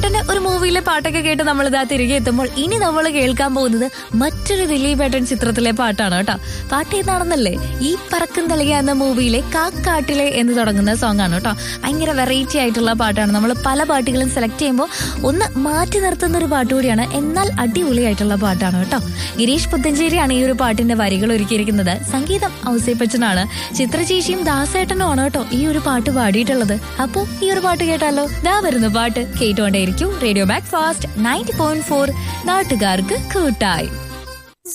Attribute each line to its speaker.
Speaker 1: പെട്ടെന്ന് ഒരു മൂവിയിലെ പാട്ടൊക്കെ കേട്ട് നമ്മൾ ഇതാ തിരികെ എത്തുമ്പോൾ ഇനി നമ്മൾ കേൾക്കാൻ പോകുന്നത് മറ്റൊരു ദിലീപ് ഏട്ടൻ ചിത്രത്തിലെ പാട്ടാണ് കേട്ടോ പാട്ട് ഏതാണെന്നല്ലേ ഈ പറക്കും തളിക എന്ന മൂവിയിലെ കാക്കാട്ടിലെ എന്ന് തുടങ്ങുന്ന സോങ് ആണ് കേട്ടോ ഭയങ്കര വെറൈറ്റി ആയിട്ടുള്ള പാട്ടാണ് നമ്മൾ പല പാട്ടുകളും സെലക്ട് ചെയ്യുമ്പോൾ ഒന്ന് മാറ്റി നിർത്തുന്ന ഒരു പാട്ട് കൂടിയാണ് എന്നാൽ അടിപൊളിയായിട്ടുള്ള പാട്ടാണ് കേട്ടോ ഗിരീഷ് പുത്തഞ്ചേരിയാണ് ഈ ഒരു പാട്ടിന്റെ വരികൾ ഒരുക്കിയിരിക്കുന്നത് സംഗീതം ഔസേപ്പച്ചനാണ് ചിത്രചേച്ചിയും ദാസേട്ടനും ആണ് കേട്ടോ ഈ ഒരു പാട്ട് പാടിയിട്ടുള്ളത് അപ്പോ ഈ ഒരു പാട്ട് കേട്ടാലോ ദാ വരുന്ന പാട്ട് കേട്ടോണ്ടേയിരിക്കും radio back fast ninety point four നാട്ടുകാർക്ക് കൂട്ടായി